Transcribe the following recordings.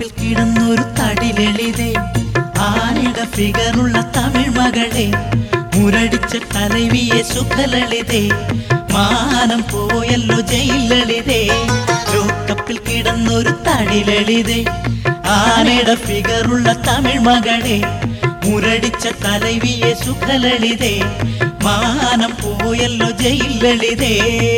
കിടന്നൊരു തടിലെളിതേ ആനയുടെ ഫിഗറുള്ള തമിഴ് മകളെ മുരടിച്ച തലവിയെ സുഖലളിതേ മാനം പോയല്ലോ ജയിലളിതേ ലോക്കപ്പിൽ കിടന്നൊരു തടിലെളിതേ ആനയുടെ ഫിഗറുള്ള തമിഴ് മകളെ മുരടിച്ച തലവിയെ സുഖലളിതേ മാനം പോയല്ലോ ജയിലളിതേ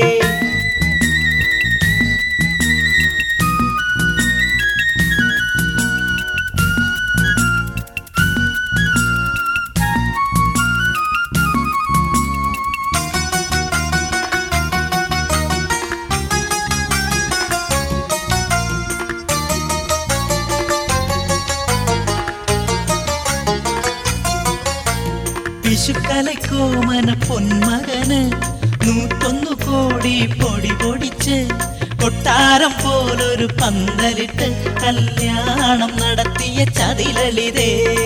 വിഷുക്കലക്കോമന പൊന്മകന് നൂറ്റൊന്നു കോടി പൊടി പൊടിച്ച് കൊട്ടാരം പോലൊരു പന്തലിട്ട് കല്യാണം നടത്തിയ ചതിലളിതേ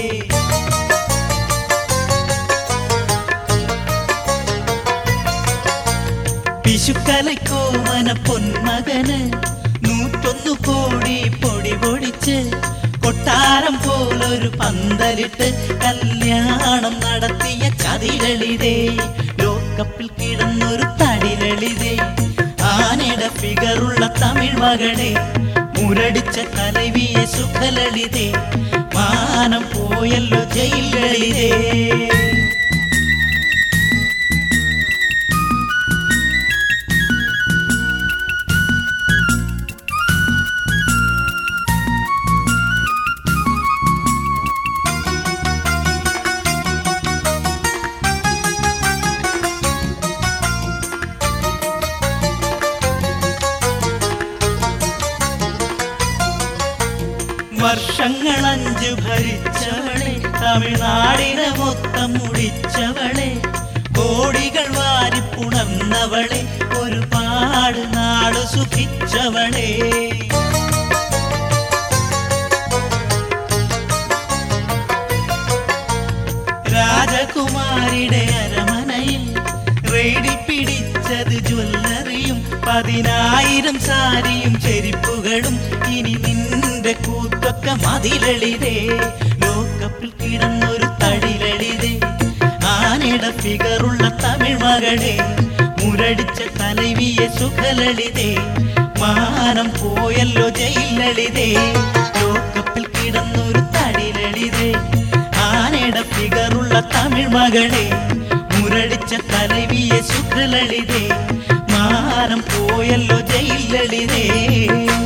വിഷുക്കലക്കോമന പൊന്മകന് നൂറ്റൊന്നു കോടി പൊടി പൊടിച്ച് കൊട്ടാരം പോലൊരു പന്തലിട്ട് കല്യാണം നടത്തിയ ചതിലളിതേ ലോക്കപ്പിൽ കിടന്നൊരു തടിലളിതേ ആനയുടെ ഫിഗറുള്ള തമിഴ് മകളെ മുരടിച്ച തലവിയെ സുഖലളിതേ മാനം പോയല്ലോ ജയിലളിതേ വർഷങ്ങൾ അഞ്ചു ഭരിച്ചവളെ തമിഴ്നാടിനെ മൊത്തം മുടിച്ചവളെ കോടികൾ വാരിപ്പുണർന്നവളെ ഒരുപാട് നാള് സുഖിച്ചവളെ രാജകുമാരിയുടെ അരമനയിൽ റെയ്ഡി പിടിച്ചത് ജ്വല്ലറിയും പതിനായിരം സാരിയും ചെരിപ്പുകളും ഇനി നിന്റെ കൂത്തൊക്കെ മതിലളിതേ ലോക്കപ്പിൽ കിടന്നൊരു തടിലളിതേ ആനയുടെ ഫിഗറുള്ള തമിഴ് മകളെ മുരടിച്ച തലവിയെ സുഖലളിതേ മാനം പോയല്ലോ ജയിലളിതേ ലോക്കപ്പിൽ കിടന്നൊരു തടിലളിതേ ആനയുടെ ഫിഗറുള്ള തമിഴ് മകളെ മുരടിച്ച തലവിയെ സുഖലളിതേ മാനം പോയല്ലോ ജയിലളിതേ